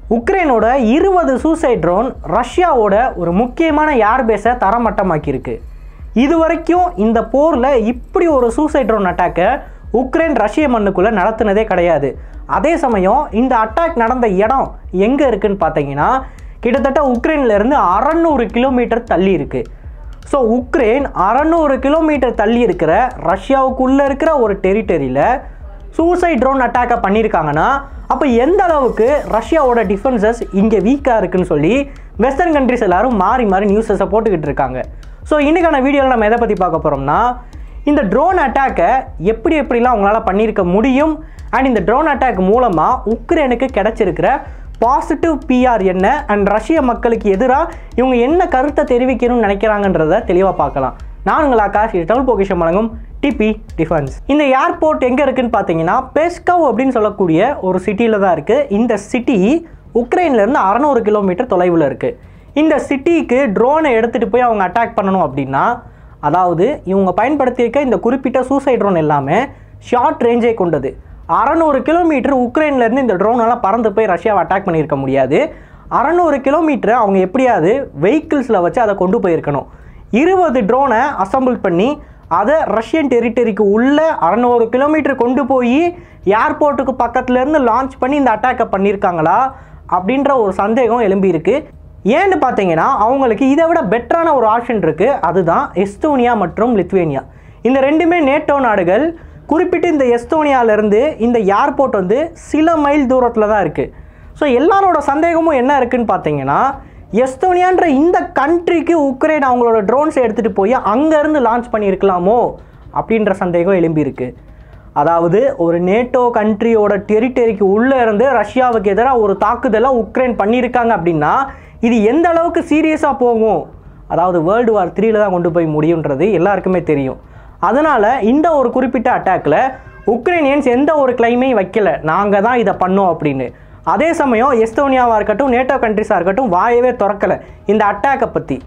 உக்ரைனோட இருபது suicide drone ரஷ்யாவோட ஒரு முக்கியமான ஏர்பேஸை தரமட்டமாக்கியிருக்கு இது வரைக்கும் இந்த போரில் இப்படி ஒரு சூசைட் ட்ரோன் அட்டாக்கை உக்ரைன் ரஷ்ய மண்ணுக்குள்ளே நடத்துனதே கிடையாது அதே சமயம் இந்த அட்டாக் நடந்த இடம் எங்கே இருக்குன்னு பார்த்தீங்கன்னா கிட்டத்தட்ட உக்ரைன்லேருந்து அறநூறு கிலோமீட்டர் தள்ளி இருக்குது ஸோ உக்ரைன் அறநூறு கிலோமீட்டர் தள்ளி இருக்கிற ரஷ்யாவுக்குள்ளே இருக்கிற ஒரு டெரிட்டரியில் சூசைட் ட்ரோன் அட்டாக்கை பண்ணியிருக்காங்கன்னா அப்போ எந்த அளவுக்கு ரஷ்யாவோட டிஃபென்சஸ் இங்கே வீக்காக இருக்குன்னு சொல்லி வெஸ்டர்ன் கண்ட்ரிஸ் எல்லாரும் மாறி மாறி நியூஸஸை போட்டுக்கிட்டு இருக்காங்க ஸோ இன்றைக்கான வீடியோவில் நம்ம எதை பற்றி பார்க்க போகிறோம்னா இந்த ட்ரோன் அட்டாக்கை எப்படி எப்படிலாம் அவங்களால பண்ணியிருக்க முடியும் அண்ட் இந்த ட்ரோன் அட்டாக் மூலமாக உக்ரைனுக்கு கிடைச்சிருக்கிற பாசிட்டிவ் பிஆர் என்ன அண்ட் ரஷ்ய மக்களுக்கு எதிராக இவங்க என்ன கருத்தை தெரிவிக்கணும்னு நினைக்கிறாங்கன்றத தெளிவாக பார்க்கலாம் நான் உங்கள் ஆகாஷ் இது தமிழ் பொக்கிஷம் வழங்கும் டிபி டிஃபென்ஸ் இந்த ஏர்போர்ட் எங்கே இருக்குன்னு பார்த்தீங்கன்னா பெஸ்கவ் அப்படின்னு சொல்லக்கூடிய ஒரு சிட்டியில் தான் இருக்குது இந்த சிட்டி உக்ரைன்லேருந்து அறநூறு கிலோமீட்டர் தொலைவில் இருக்குது இந்த சிட்டிக்கு ட்ரோனை எடுத்துகிட்டு போய் அவங்க அட்டாக் பண்ணணும் அப்படின்னா அதாவது இவங்க பயன்படுத்தியிருக்க இந்த குறிப்பிட்ட சூசைட் ட்ரோன் எல்லாமே ஷார்ட் ரேஞ்சே கொண்டது அறநூறு கிலோமீட்டர் உக்ரைன்லேருந்து இந்த ட்ரோனெல்லாம் பறந்து போய் ரஷ்யாவை அட்டாக் பண்ணியிருக்க முடியாது அறநூறு கிலோமீட்டர் அவங்க எப்படியாவது வெஹிக்கிள்ஸில் வச்சு அதை கொண்டு போயிருக்கணும் இருபது ட்ரோனை அசம்பிள் பண்ணி அதை ரஷ்யன் டெரிட்டரிக்கு உள்ள அறநூறு கிலோமீட்டர் கொண்டு போய் ஏர்போர்ட்டுக்கு பக்கத்துலேருந்து லான்ச் பண்ணி இந்த அட்டாக்கை பண்ணியிருக்காங்களா அப்படின்ற ஒரு சந்தேகம் எழும்பியிருக்கு ஏன்னு பார்த்தீங்கன்னா அவங்களுக்கு இதை விட பெட்டரான ஒரு ஆப்ஷன் இருக்குது அதுதான் எஸ்தோனியா மற்றும் லித்வேனியா இந்த ரெண்டுமே நேட்டோ நாடுகள் குறிப்பிட்டு இந்த எஸ்தோனியாவிலேருந்து இந்த ஏர்போர்ட் வந்து சில மைல் தூரத்தில் தான் இருக்குது ஸோ எல்லாரோட சந்தேகமும் என்ன இருக்குன்னு பார்த்தீங்கன்னா எஸ்தோனியான்ற இந்த கண்ட்ரிக்கு உக்ரைன் அவங்களோட ட்ரோன்ஸை எடுத்துகிட்டு போய் அங்கேருந்து லான்ச் பண்ணியிருக்கலாமோ அப்படின்ற சந்தேகம் எழும்பியிருக்கு அதாவது ஒரு நேட்டோ கண்ட்ரியோட டெரிட்டரிக்கு உள்ளே இருந்து ரஷ்யாவுக்கு எதிராக ஒரு தாக்குதலை உக்ரைன் பண்ணியிருக்காங்க அப்படின்னா இது எந்த அளவுக்கு சீரியஸாக போகும் அதாவது வேர்ல்டு வார் த்ரீல தான் கொண்டு போய் முடியுன்றது எல்லாருக்குமே தெரியும் அதனால் இந்த ஒரு குறிப்பிட்ட அட்டாக்கில் உக்ரைனியன்ஸ் எந்த ஒரு கிளைமையும் வைக்கல நாங்கள் தான் இதை பண்ணோம் அப்படின்னு அதே சமயம் எஸ்தோனியாவாக இருக்கட்டும் நேட்டோ கண்ட்ரிஸாக இருக்கட்டும் வாயவே திறக்கலை இந்த அட்டாக்கை பற்றி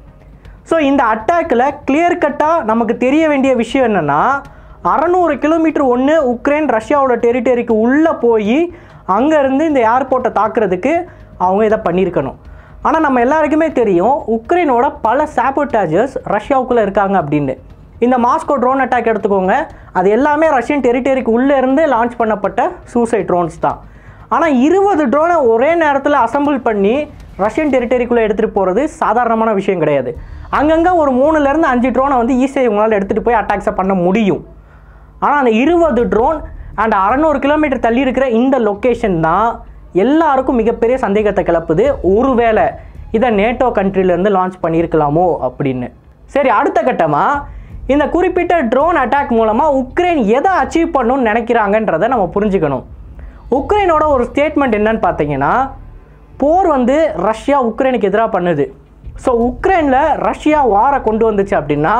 ஸோ இந்த அட்டாக்கில் கிளியர் கட்டாக நமக்கு தெரிய வேண்டிய விஷயம் என்னென்னா அறநூறு கிலோமீட்டர் ஒன்று உக்ரைன் ரஷ்யாவோட டெரிட்டரிக்கு உள்ளே போய் அங்கேருந்து இந்த ஏர்போர்ட்டை தாக்குறதுக்கு அவங்க இதை பண்ணியிருக்கணும் ஆனால் நம்ம எல்லாருக்குமே தெரியும் உக்ரைனோட பல சாப்போட்டாஜர்ஸ் ரஷ்யாவுக்குள்ளே இருக்காங்க அப்படின்னு இந்த மாஸ்கோ ட்ரோன் அட்டாக் எடுத்துக்கோங்க அது எல்லாமே ரஷ்யன் டெரிட்டரிக்கு உள்ளே இருந்து லான்ச் பண்ணப்பட்ட சூசைட் ட்ரோன்ஸ் தான் ஆனால் இருபது ட்ரோனை ஒரே நேரத்தில் அசம்பிள் பண்ணி ரஷ்யன் டெரிட்டரிக்குள்ளே எடுத்துகிட்டு போகிறது சாதாரணமான விஷயம் கிடையாது அங்கங்கே ஒரு மூணுலேருந்து அஞ்சு ட்ரோனை வந்து ஈஸியாக இவங்களால் எடுத்துகிட்டு போய் அட்டாக்ஸை பண்ண முடியும் ஆனால் அந்த இருபது ட்ரோன் அண்ட் அறநூறு கிலோமீட்டர் தள்ளி இருக்கிற இந்த லொக்கேஷன் தான் எல்லாருக்கும் மிகப்பெரிய சந்தேகத்தை கிளப்புது ஒருவேளை இதை நேட்டோ கண்ட்ரிலேருந்து லான்ச் பண்ணியிருக்கலாமோ அப்படின்னு சரி அடுத்த கட்டமாக இந்த குறிப்பிட்ட ட்ரோன் அட்டாக் மூலமாக உக்ரைன் எதை அச்சீவ் பண்ணணும்னு நினைக்கிறாங்கன்றதை நம்ம புரிஞ்சுக்கணும் உக்ரைனோட ஒரு ஸ்டேட்மெண்ட் என்னன்னு பார்த்தீங்கன்னா போர் வந்து ரஷ்யா உக்ரைனுக்கு எதிராக பண்ணுது ஸோ உக்ரைனில் ரஷ்யா வாரை கொண்டு வந்துச்சு அப்படின்னா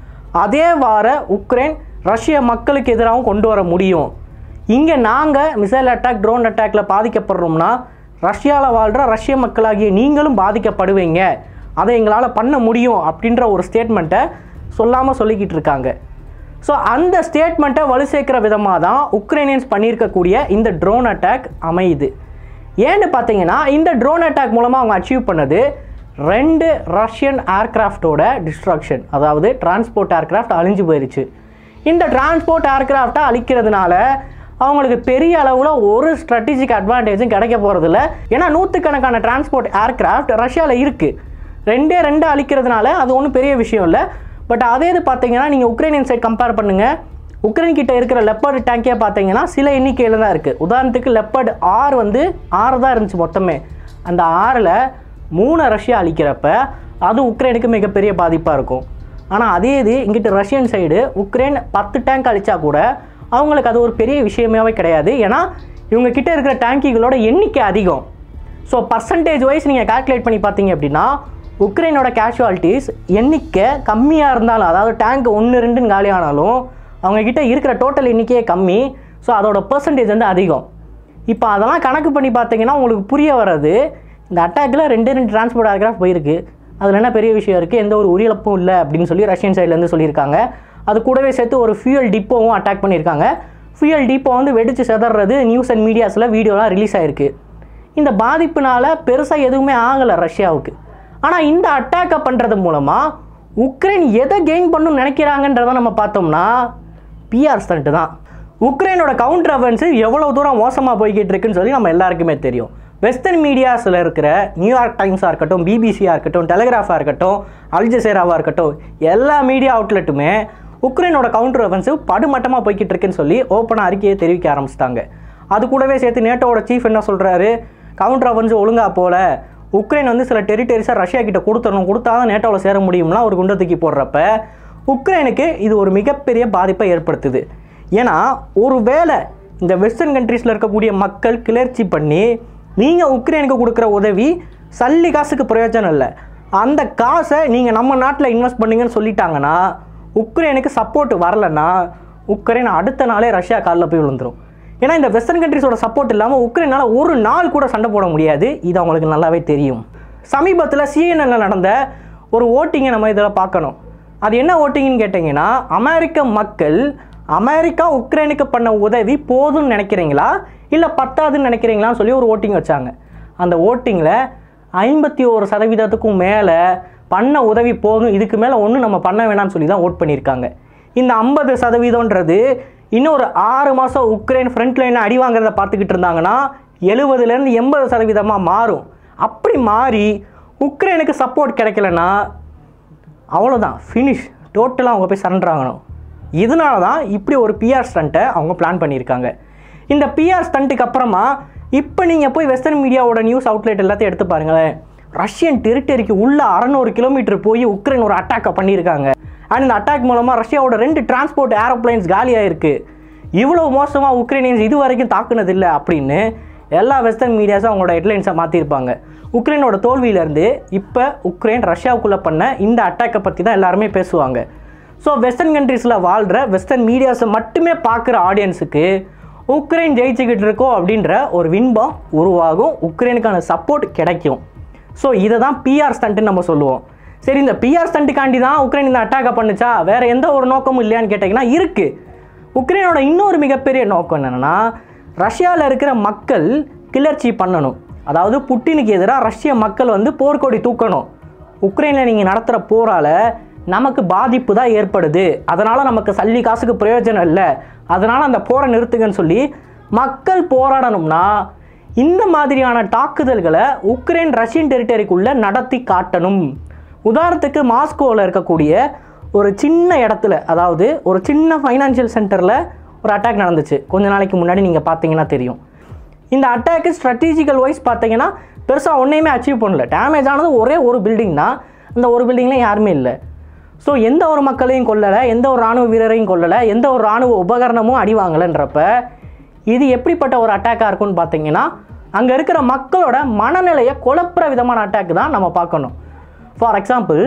அதே வார உக்ரைன் ரஷ்ய மக்களுக்கு எதிராகவும் கொண்டு வர முடியும் இங்கே நாங்கள் மிசைல் அட்டாக் ட்ரோன் அட்டாக்ல பாதிக்கப்படுறோம்னா ரஷ்யாவில் வாழ்கிற ரஷ்ய மக்களாகிய நீங்களும் பாதிக்கப்படுவீங்க அதை எங்களால் பண்ண முடியும் அப்படின்ற ஒரு ஸ்டேட்மெண்ட்டை சொல்லாமல் சொல்லிக்கிட்டு இருக்காங்க ஸோ அந்த ஸ்டேட்மெண்ட்டை வலு சேர்க்குற விதமாக தான் உக்ரைனியன்ஸ் பண்ணியிருக்கக்கூடிய இந்த ட்ரோன் அட்டாக் அமையுது ஏன்னு பார்த்தீங்கன்னா இந்த ட்ரோன் அட்டாக் மூலமாக அவங்க அச்சீவ் பண்ணது ரெண்டு ரஷ்யன் ஏர்கிராஃப்டோட டிஸ்ட்ரக்ஷன் அதாவது டிரான்ஸ்போர்ட் ஏர்கிராஃப்ட் அழிஞ்சு போயிருச்சு இந்த டிரான்ஸ்போர்ட் ஏர்கிராஃப்டை அழிக்கிறதுனால அவங்களுக்கு பெரிய அளவில் ஒரு ஸ்ட்ராட்டஜிக் அட்வான்டேஜும் கிடைக்க போகிறதில்ல ஏன்னா நூற்றுக்கணக்கான டிரான்ஸ்போர்ட் ஏர்கிராஃப்ட் ரஷ்யாவில் இருக்குது ரெண்டே ரெண்டு அழிக்கிறதுனால அது ஒன்றும் பெரிய விஷயம் இல்லை பட் அதே இது பார்த்தீங்கன்னா நீங்கள் உக்ரைனியன் சைட் கம்பேர் பண்ணுங்கள் உக்ரைன் கிட்ட இருக்கிற லெப்பர்டு டேங்கே பார்த்தீங்கன்னா சில எண்ணிக்கையில் தான் இருக்குது உதாரணத்துக்கு லெப்பர்டு ஆறு வந்து ஆறு தான் இருந்துச்சு மொத்தமே அந்த ஆறில் மூணு ரஷ்யா அழிக்கிறப்ப அது உக்ரைனுக்கு மிகப்பெரிய பாதிப்பாக இருக்கும் ஆனால் அதே இது இங்கிட்டு ரஷ்யன் சைடு உக்ரைன் பத்து டேங்க் அழிச்சா கூட அவங்களுக்கு அது ஒரு பெரிய விஷயமாவே கிடையாது ஏன்னா இவங்க கிட்ட இருக்கிற டேங்கிகளோட எண்ணிக்கை அதிகம் ஸோ பர்சன்டேஜ் வைஸ் நீங்கள் கால்குலேட் பண்ணி பார்த்தீங்க அப்படின்னா உக்ரைனோட கேஷுவாலிட்டிஸ் எண்ணிக்கை கம்மியாக இருந்தாலும் அதாவது டேங்க் ஒன்று ரெண்டுன்னு காலியானாலும் அவங்க கிட்ட இருக்கிற டோட்டல் எண்ணிக்கையே கம்மி ஸோ அதோட பர்சன்டேஜ் வந்து அதிகம் இப்போ அதெல்லாம் கணக்கு பண்ணி பார்த்தீங்கன்னா உங்களுக்கு புரிய வர்றது இந்த அட்டாக்கில் ரெண்டு ரெண்டு டிரான்ஸ்போர்ட் ஏர்கிராஃப்ட் போயிருக்கு அதில் என்ன பெரிய விஷயம் இருக்குது எந்த ஒரு உயிரிழப்பும் இல்லை அப்படின்னு சொல்லி ரஷ்யன் சைட்லேருந்து சொல்லியிருக்காங்க அது கூடவே சேர்த்து ஒரு ஃபியூயல் டிப்போவும் அட்டாக் பண்ணியிருக்காங்க ஃபியூயல் டிப்போ வந்து வெடிச்சு செதறது நியூஸ் அண்ட் மீடியாஸில் வீடியோலாம் ரிலீஸ் ஆயிருக்கு இந்த பாதிப்புனால பெருசாக எதுவுமே ஆகலை ரஷ்யாவுக்கு ஆனால் இந்த அட்டாக்கை பண்ணுறது மூலமாக உக்ரைன் எதை கெயின் பண்ணணும்னு நினைக்கிறாங்கன்றதை நம்ம பார்த்தோம்னா பிஆர் ஸ்டண்ட்டு தான் உக்ரைனோட கவுண்டர் அஃபென்ஸு எவ்வளோ தூரம் மோசமாக போய்கிட்டு இருக்குன்னு சொல்லி நம்ம எல்லாருக்குமே தெரியும் வெஸ்டர்ன் மீடியாஸில் இருக்கிற நியூயார்க் டைம்ஸாக இருக்கட்டும் பிபிசியாக இருக்கட்டும் டெலிகிராஃபாக இருக்கட்டும் அல்ஜசேராவாக இருக்கட்டும் எல்லா மீடியா அவுட்லெட்டுமே உக்ரைனோட கவுண்டர் அஃபென்சிவ் படுமட்டமாக போய்கிட்டு இருக்குன்னு சொல்லி ஓப்பனாக அறிக்கையை தெரிவிக்க ஆரம்பிச்சிட்டாங்க அது கூடவே சேர்த்து நேட்டோட சீஃப் என்ன சொல்கிறாரு கவுண்டர் அஃபென்சிவ் ஒழுங்காக போல உக்ரைன் வந்து சில டெரிட்டரிஸாக ரஷ்யா கிட்ட கொடுத்துடணும் கொடுத்தா தான் நேட்டோவில் சேர முடியும்லாம் ஒரு குண்டை தூக்கி போடுறப்ப உக்ரைனுக்கு இது ஒரு மிகப்பெரிய பாதிப்பை ஏற்படுத்துது ஏன்னா ஒருவேளை இந்த வெஸ்டர்ன் கண்ட்ரீஸில் இருக்கக்கூடிய மக்கள் கிளர்ச்சி பண்ணி நீங்கள் உக்ரைனுக்கு கொடுக்குற உதவி சல்லி காசுக்கு பிரயோஜனம் இல்லை அந்த காசை நீங்கள் நம்ம நாட்டில் இன்வெஸ்ட் பண்ணீங்கன்னு சொல்லிட்டாங்கன்னா உக்ரைனுக்கு சப்போர்ட் வரலன்னா உக்ரைன் அடுத்த நாளே ரஷ்யா காலில் போய் விழுந்துரும் ஏன்னா இந்த வெஸ்டர்ன் கண்ட்ரிஸோட சப்போர்ட் இல்லாமல் உக்ரைனால் ஒரு நாள் கூட சண்டை போட முடியாது இது அவங்களுக்கு நல்லாவே தெரியும் சமீபத்தில் சிஎன்எல்ல நடந்த ஒரு ஓட்டிங்கை நம்ம இதில் பார்க்கணும் அது என்ன ஓட்டிங்னு கேட்டிங்கன்னா அமெரிக்க மக்கள் அமெரிக்கா உக்ரைனுக்கு பண்ண உதவி போதும்னு நினைக்கிறீங்களா இல்லை பத்தாதுன்னு நினைக்கிறீங்களான்னு சொல்லி ஒரு ஓட்டிங் வச்சாங்க அந்த ஓட்டிங்கில் ஐம்பத்தி ஒரு சதவீதத்துக்கும் மேலே பண்ண உதவி போதும் இதுக்கு மேலே ஒன்றும் நம்ம பண்ண வேணாம்னு சொல்லி தான் ஓட் பண்ணியிருக்காங்க இந்த ஐம்பது சதவீதம்ன்றது இன்னும் ஒரு ஆறு மாதம் உக்ரைன் ஃப்ரண்ட் லைனில் அடி வாங்குறத பார்த்துக்கிட்டு இருந்தாங்கன்னா எழுபதுலேருந்து எண்பது சதவீதமாக மாறும் அப்படி மாறி உக்ரைனுக்கு சப்போர்ட் கிடைக்கலன்னா அவ்வளோதான் ஃபினிஷ் டோட்டலாக அவங்க போய் சரண்டர் ஆகணும் இதனால தான் இப்படி ஒரு பிஆர் ஸ்டண்ட்டை அவங்க பிளான் பண்ணியிருக்காங்க இந்த பிஆர் ஸ்டண்ட்டுக்கு அப்புறமா இப்போ நீங்கள் போய் வெஸ்டர்ன் மீடியாவோட நியூஸ் அவுட்லெட் எல்லாத்தையும் எடுத்து பாருங்களேன் ரஷ்யன் டெரிட்டரிக்கு உள்ள அறநூறு கிலோமீட்டர் போய் உக்ரைன் ஒரு அட்டாக்கை பண்ணியிருக்காங்க அண்ட் இந்த அட்டாக் மூலமாக ரஷ்யாவோட ரெண்டு டிரான்ஸ்போர்ட் ஏரோப்ளைன்ஸ் காலியாக இருக்குது இவ்வளோ மோசமாக உக்ரைனியன்ஸ் இது வரைக்கும் தாக்குனது இல்லை அப்படின்னு எல்லா வெஸ்டர்ன் மீடியாஸும் அவங்களோட ஹெட்லைன்ஸை மாற்றிருப்பாங்க உக்ரைனோட தோல்வியிலேருந்து இப்போ உக்ரைன் ரஷ்யாவுக்குள்ளே பண்ண இந்த அட்டாக்கை பற்றி தான் எல்லாருமே பேசுவாங்க ஸோ வெஸ்டர்ன் கண்ட்ரீஸில் வாழ்கிற வெஸ்டர்ன் மீடியாஸை மட்டுமே பார்க்குற ஆடியன்ஸுக்கு உக்ரைன் ஜெயிச்சுக்கிட்டு இருக்கோ அப்படின்ற ஒரு வின்பம் உருவாகும் உக்ரைனுக்கான சப்போர்ட் கிடைக்கும் ஸோ இதை தான் பிஆர் ஸ்டண்ட்டுன்னு நம்ம சொல்லுவோம் சரி இந்த பிஆர் ஸ்டண்ட்டுக்காண்டி தான் உக்ரைன் இந்த அட்டாக்கை பண்ணுச்சா வேற எந்த ஒரு நோக்கமும் இல்லையான்னு கேட்டிங்கன்னா இருக்குது உக்ரைனோட இன்னொரு மிகப்பெரிய நோக்கம் என்னென்னா ரஷ்யாவில் இருக்கிற மக்கள் கிளர்ச்சி பண்ணணும் அதாவது புட்டினுக்கு எதிராக ரஷ்ய மக்கள் வந்து போர்க்கொடி தூக்கணும் உக்ரைனில் நீங்கள் நடத்துகிற போரால் நமக்கு பாதிப்பு தான் ஏற்படுது அதனால் நமக்கு சல்லி காசுக்கு பிரயோஜனம் இல்லை அதனால் அந்த போரை நிறுத்துங்கன்னு சொல்லி மக்கள் போராடணும்னா இந்த மாதிரியான தாக்குதல்களை உக்ரைன் ரஷ்யன் டெரிட்டரிக்குள்ளே நடத்தி காட்டணும் உதாரணத்துக்கு மாஸ்கோவில் இருக்கக்கூடிய ஒரு சின்ன இடத்துல அதாவது ஒரு சின்ன ஃபைனான்சியல் சென்டரில் ஒரு அட்டாக் நடந்துச்சு கொஞ்ச நாளைக்கு முன்னாடி நீங்கள் பார்த்தீங்கன்னா தெரியும் இந்த அட்டாக்கு ஸ்ட்ராட்டஜிக்கல் வைஸ் பார்த்தீங்கன்னா பெருசாக ஒன்றையுமே அச்சீவ் பண்ணல டேமேஜ் ஆனது ஒரே ஒரு பில்டிங் தான் அந்த ஒரு பில்டிங்லேயும் யாருமே இல்லை ஸோ எந்த ஒரு மக்களையும் கொல்லலை எந்த ஒரு ராணுவ வீரரையும் கொல்லலை எந்த ஒரு ராணுவ உபகரணமும் அடி வாங்கலைன்றப்ப இது எப்படிப்பட்ட ஒரு அட்டாக்காக இருக்கும்னு பார்த்தீங்கன்னா அங்கே இருக்கிற மக்களோட மனநிலையை குழப்புற விதமான அட்டாக் தான் நம்ம பார்க்கணும் ஃபார் எக்ஸாம்பிள்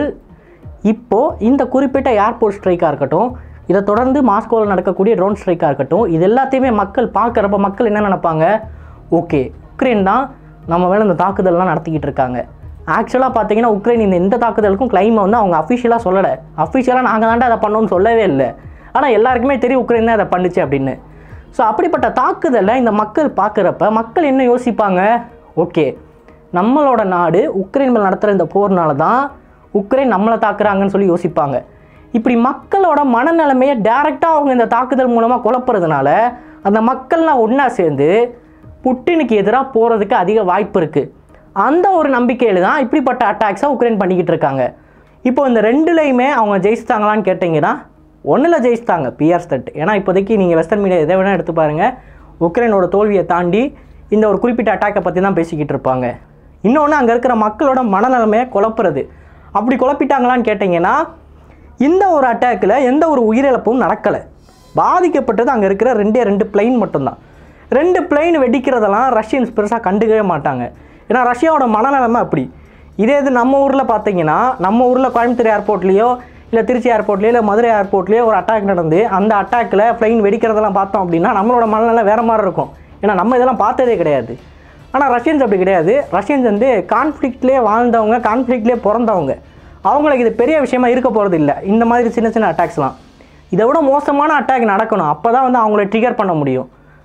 இப்போது இந்த குறிப்பிட்ட ஏர்போர்ட் ஸ்ட்ரைக்காக இருக்கட்டும் இதை தொடர்ந்து மாஸ்கோவில் நடக்கக்கூடிய ட்ரோன் ஸ்ட்ரைக்காக இருக்கட்டும் இது எல்லாத்தையுமே மக்கள் பார்க்குறப்ப மக்கள் என்ன நினைப்பாங்க ஓகே உக்ரைன் தான் நம்ம மேலே இந்த தாக்குதல்லாம் நடத்திக்கிட்டு இருக்காங்க ஆக்சுவலாக பார்த்தீங்கன்னா உக்ரைன் இந்த எந்த தாக்குதலுக்கும் கிளைமை வந்து அவங்க அஃபிஷியலாக சொல்லலை அஃபிஷியலாக நாங்கள் தாண்டா அதை பண்ணோம்னு சொல்லவே இல்லை ஆனால் எல்லாருக்குமே தெரியும் உக்ரைன் தான் அதை பண்ணுச்சு அப்படின்னு ஸோ அப்படிப்பட்ட தாக்குதலை இந்த மக்கள் பார்க்குறப்ப மக்கள் என்ன யோசிப்பாங்க ஓகே நம்மளோட நாடு உக்ரைன் மேல் நடத்துகிற இந்த போர்னால தான் உக்ரைன் நம்மளை தாக்குறாங்கன்னு சொல்லி யோசிப்பாங்க இப்படி மக்களோட மனநிலைமையை டைரெக்டாக அவங்க இந்த தாக்குதல் மூலமாக குழப்புறதுனால அந்த மக்கள்லாம் ஒன்றா சேர்ந்து புட்டினுக்கு எதிராக போகிறதுக்கு அதிக வாய்ப்பு இருக்குது அந்த ஒரு நம்பிக்கையில் தான் இப்படிப்பட்ட அட்டாக்ஸை உக்ரைன் பண்ணிக்கிட்டு இருக்காங்க இப்போ இந்த ரெண்டுலையுமே அவங்க ஜெயிச்சிட்டாங்களான்னு கேட்டிங்கன்னா ஒன்றில் ஜெயிச்சிட்டாங்க பிஆர் ஸ்டட் ஏன்னா இப்போதைக்கு நீங்கள் வெஸ்டர்ன் மீடியா எதை வேணால் எடுத்து பாருங்கள் உக்ரைனோட தோல்வியை தாண்டி இந்த ஒரு குறிப்பிட்ட அட்டாக்கை பற்றி தான் பேசிக்கிட்டு இருப்பாங்க இன்னொன்று அங்கே இருக்கிற மக்களோட மனநிலைமையை குழப்புறது அப்படி குழப்பிட்டாங்களான்னு கேட்டிங்கன்னா இந்த ஒரு அட்டாக்கில் எந்த ஒரு உயிரிழப்பும் நடக்கலை பாதிக்கப்பட்டது அங்கே இருக்கிற ரெண்டே ரெண்டு பிளைன் மட்டும்தான் ரெண்டு பிளைன் வெடிக்கிறதெல்லாம் ரஷ்யன்ஸ் பெருசாக கண்டுக்கவே மாட்டாங்க ஏன்னா ரஷ்யாவோட மனநிலைமை அப்படி இதே இது நம்ம ஊரில் பார்த்தீங்கன்னா நம்ம ஊரில் கோயம்புத்தூர் ஏர்போர்ட்லேயோ இல்லை திருச்சி ஏர்போர்ட்லேயோ இல்லை மதுரை ஏர்போர்ட்லேயோ ஒரு அட்டாக் நடந்து அந்த அட்டாக்கில் பிளைன் வெடிக்கிறதெல்லாம் பார்த்தோம் அப்படின்னா நம்மளோட மனநிலை வேறு மாதிரி இருக்கும் ஏன்னா நம்ம இதெல்லாம் பார்த்ததே கிடையாது ஆனால் ரஷ்யன்ஸ் அப்படி கிடையாது ரஷ்யன்ஸ் வந்து கான்ஃப்ளிக்ட்லேயே வாழ்ந்தவங்க கான்ஃப்ளிக்ட்லேயே பிறந்தவங்க அவங்களுக்கு இது பெரிய விஷயமா இருக்க போகிறது இல்லை இந்த மாதிரி சின்ன சின்ன அட்டாக்ஸ்லாம் இதை விட மோசமான அட்டாக் நடக்கணும் அப்போ தான் வந்து அவங்கள ட்ரிகர் பண்ண முடியும்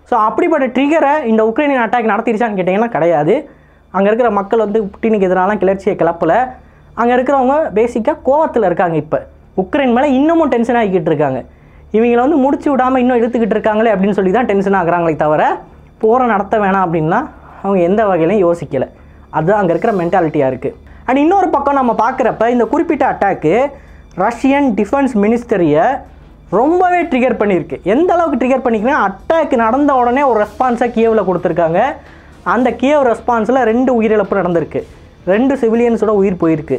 ஸோ அப்படிப்பட்ட ட்ரிகரை இந்த உக்ரைனியன் அட்டாக் நடத்திருச்சான்னு கேட்டிங்கன்னா கிடையாது அங்கே இருக்கிற மக்கள் வந்து புட்டினுக்கு எதிராலாம் கிளர்ச்சியை கிளப்பல அங்கே இருக்கிறவங்க பேசிக்காக கோவத்தில் இருக்காங்க இப்போ உக்ரைன் மேலே இன்னமும் டென்ஷன் ஆகிக்கிட்டு இருக்காங்க இவங்களை வந்து முடிச்சு விடாமல் இன்னும் இழுத்துக்கிட்டு இருக்காங்களே அப்படின்னு சொல்லி தான் டென்ஷன் ஆகுறாங்களே தவிர போரை நடத்த வேணாம் அப்படின்னா அவங்க எந்த வகையிலையும் யோசிக்கலை அதுதான் அங்கே இருக்கிற மென்டாலிட்டியாக இருக்குது அண்ட் இன்னொரு பக்கம் நம்ம பார்க்குறப்ப இந்த குறிப்பிட்ட அட்டாக்கு ரஷ்யன் டிஃபென்ஸ் மினிஸ்டரியை ரொம்பவே ட்ரிகர் பண்ணியிருக்கு எந்த அளவுக்கு ட்ரிகர் பண்ணிக்கிறேன் அட்டாக் நடந்த உடனே ஒரு ரெஸ்பான்ஸை கியவில் கொடுத்துருக்காங்க அந்த கியவ் ரெஸ்பான்ஸில் ரெண்டு உயிரிழப்பு நடந்திருக்கு ரெண்டு சிவிலியன்ஸோட உயிர் போயிருக்கு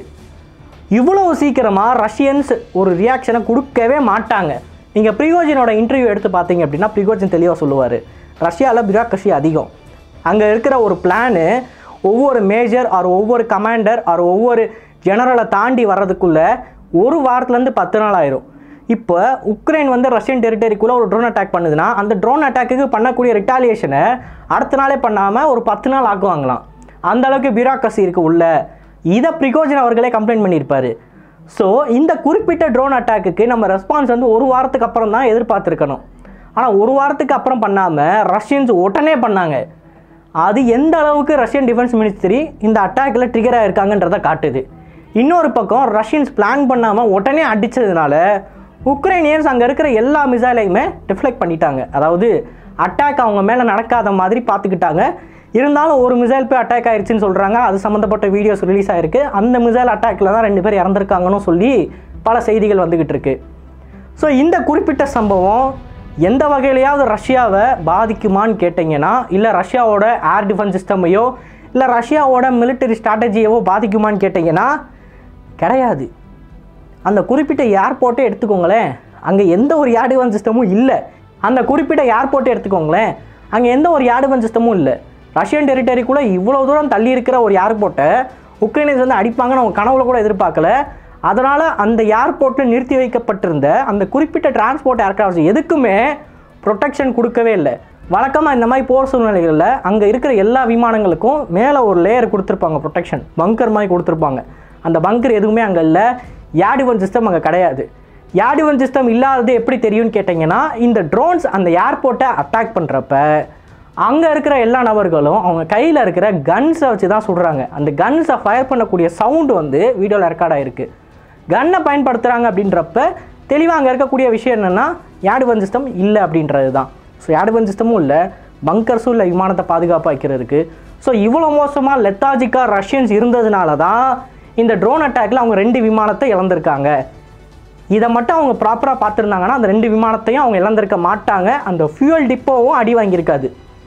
இவ்வளவு சீக்கிரமாக ரஷ்யன்ஸ் ஒரு ரியாக்ஷனை கொடுக்கவே மாட்டாங்க நீங்கள் ப்ரிகோஜினோட இன்டர்வியூ எடுத்து பார்த்தீங்க அப்படின்னா ப்ரிகோஜின் தெளிவாக சொல்லுவார் ரஷ்யாவில் பியூராக்ரஸி அதிகம் அங்கே இருக்கிற ஒரு பிளானு ஒவ்வொரு மேஜர் ஆர் ஒவ்வொரு கமாண்டர் ஆர் ஒவ்வொரு ஜெனரலை தாண்டி வர்றதுக்குள்ளே ஒரு வாரத்துலேருந்து பத்து நாள் ஆயிரும் இப்போ உக்ரைன் வந்து ரஷ்யன் டெரிட்டரிக்குள்ளே ஒரு ட்ரோன் அட்டாக் பண்ணுதுன்னா அந்த ட்ரோன் அட்டாக்குக்கு பண்ணக்கூடிய ரிட்டாலியேஷனை அடுத்த நாளே பண்ணாமல் ஒரு பத்து நாள் ஆக்குவாங்களாம் அந்த அளவுக்கு பியூராக்ரஸி இருக்குது உள்ள இதை ப்ரிகோஜன் அவர்களே கம்ப்ளைண்ட் பண்ணியிருப்பாரு ஸோ இந்த குறிப்பிட்ட ட்ரோன் அட்டாக்குக்கு நம்ம ரெஸ்பான்ஸ் வந்து ஒரு வாரத்துக்கு அப்புறம் தான் எதிர்பார்த்துருக்கணும் ஆனால் ஒரு வாரத்துக்கு அப்புறம் பண்ணாமல் ரஷ்யன்ஸ் உடனே பண்ணாங்க அது எந்த அளவுக்கு ரஷ்யன் டிஃபென்ஸ் மினிஸ்ட்ரி இந்த அட்டாக்கில் ட்ரிகர் ஆயிருக்காங்கன்றதை காட்டுது இன்னொரு பக்கம் ரஷ்யன்ஸ் பிளான் பண்ணாமல் உடனே அடித்ததுனால உக்ரைனியன்ஸ் அங்கே இருக்கிற எல்லா மிசைலையுமே டிஃப்ளெக்ட் பண்ணிட்டாங்க அதாவது அட்டாக் அவங்க மேலே நடக்காத மாதிரி பார்த்துக்கிட்டாங்க இருந்தாலும் ஒரு மிசைல் போய் அட்டாக் ஆயிடுச்சுன்னு சொல்கிறாங்க அது சம்மந்தப்பட்ட வீடியோஸ் ரிலீஸ் ஆயிருக்கு அந்த மிசைல் அட்டாக்கில் தான் ரெண்டு பேர் இறந்துருக்காங்கன்னு சொல்லி பல செய்திகள் வந்துக்கிட்டு இருக்கு ஸோ இந்த குறிப்பிட்ட சம்பவம் எந்த வகையிலையாவது ரஷ்யாவை பாதிக்குமான்னு கேட்டிங்கன்னா இல்லை ரஷ்யாவோட ஏர் டிஃபென்ஸ் சிஸ்டமையோ இல்லை ரஷ்யாவோட மிலிட்டரி ஸ்ட்ராட்டஜியவோ பாதிக்குமான்னு கேட்டிங்கன்னா கிடையாது அந்த குறிப்பிட்ட ஏர்போர்ட்டே எடுத்துக்கோங்களேன் அங்கே எந்த ஒரு ஏர் டிஃபென்ஸ் சிஸ்டமும் இல்லை அந்த குறிப்பிட்ட ஏர்போர்ட்டை எடுத்துக்கோங்களேன் அங்கே எந்த ஒரு ஏர் டிஃபென்ஸ் சிஸ்டமும் இல்லை ரஷ்யன் டெரிட்டரிக்குள்ளே இவ்வளோ தூரம் தள்ளி இருக்கிற ஒரு ஏர்போர்ட்டை உக்ரைனியன்ஸ் வந்து அடிப்பாங்கன்னு அவங்க கனவுல கூட எதிர்பார்க்கல அதனால் அந்த ஏர்போர்ட்டில் நிறுத்தி வைக்கப்பட்டிருந்த அந்த குறிப்பிட்ட டிரான்ஸ்போர்ட் ஏர்கிராஃப்ட்ஸ் எதுக்குமே ப்ரொடெக்ஷன் கொடுக்கவே இல்லை வழக்கமாக இந்த மாதிரி போர் சூழ்நிலைகளில் அங்கே இருக்கிற எல்லா விமானங்களுக்கும் மேலே ஒரு லேயர் கொடுத்துருப்பாங்க ப்ரொடெக்ஷன் பங்கர் மாதிரி கொடுத்துருப்பாங்க அந்த பங்கர் எதுவுமே அங்கே இல்லை யாடிவன் சிஸ்டம் அங்கே கிடையாது யாடிவன் சிஸ்டம் இல்லாதது எப்படி தெரியும்னு கேட்டிங்கன்னா இந்த ட்ரோன்ஸ் அந்த ஏர்போர்ட்டை அட்டாக் பண்ணுறப்ப அங்கே இருக்கிற எல்லா நபர்களும் அவங்க கையில் இருக்கிற கன்ஸை வச்சு தான் சுடுறாங்க அந்த கன்ஸை ஃபயர் பண்ணக்கூடிய சவுண்டு வந்து வீடியோவில் ரெக்கார்ட் ஆகிருக்கு கன்னை பயன்படுத்துகிறாங்க அப்படின்றப்ப தெளிவாக அங்கே இருக்கக்கூடிய விஷயம் என்னென்னா யாடுவன் சிஸ்டம் இல்லை அப்படின்றது தான் ஸோ யாடுவன் சிஸ்டமும் இல்லை பங்கர்ஸும் இல்லை விமானத்தை பாதுகாப்பாக வைக்கிறதுக்கு ஸோ இவ்வளோ மோசமாக லெத்தாஜிக்காக ரஷ்யன்ஸ் இருந்ததுனால தான் இந்த ட்ரோன் அட்டாக்ல அவங்க ரெண்டு விமானத்தை இழந்திருக்காங்க இதை மட்டும் அவங்க ப்ராப்பராக பார்த்துருந்தாங்கன்னா அந்த ரெண்டு விமானத்தையும் அவங்க இழந்திருக்க மாட்டாங்க அந்த ஃபியூயல் டிப்போவும் அடி வாங்கியிருக்காது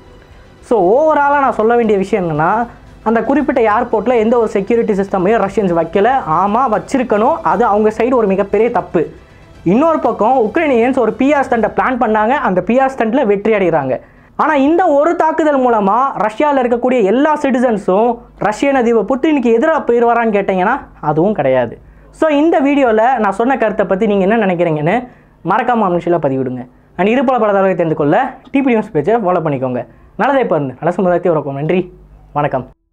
ஸோ ஓவராலாக நான் சொல்ல வேண்டிய விஷயம் என்னென்னா அந்த குறிப்பிட்ட ஏர்போர்ட்டில் எந்த ஒரு செக்யூரிட்டி சிஸ்டமையும் ரஷ்யன்ஸ் வைக்கல ஆமாம் வச்சிருக்கணும் அது அவங்க சைடு ஒரு மிகப்பெரிய தப்பு இன்னொரு பக்கம் உக்ரைனியன்ஸ் ஒரு பிஆர் ஸ்டண்ட்டை பிளான் பண்ணாங்க அந்த பிஆர் ஸ்டண்ட்டில் வெற்றி அடைகிறாங்க ஆனால் இந்த ஒரு தாக்குதல் மூலமாக ரஷ்யாவில் இருக்கக்கூடிய எல்லா சிட்டிசன்ஸும் ரஷ்யன் அதிபர் புட்டினுக்கு எதிராக போயிடுவாரான்னு கேட்டிங்கன்னா அதுவும் கிடையாது ஸோ இந்த வீடியோவில் நான் சொன்ன கருத்தை பற்றி நீங்கள் என்ன நினைக்கிறீங்கன்னு மறக்காம அனுஷியில் பதிவிடுங்க அண்ட் இருப்பல பல தகவலை தெரிந்து கொள்ள டிபி நியூஸ் பேஜை ஃபாலோ பண்ணிக்கோங்க நல்லதே பாருங்க நல்ல சமுதாயத்தை உறக்கும் நன்றி வணக்கம்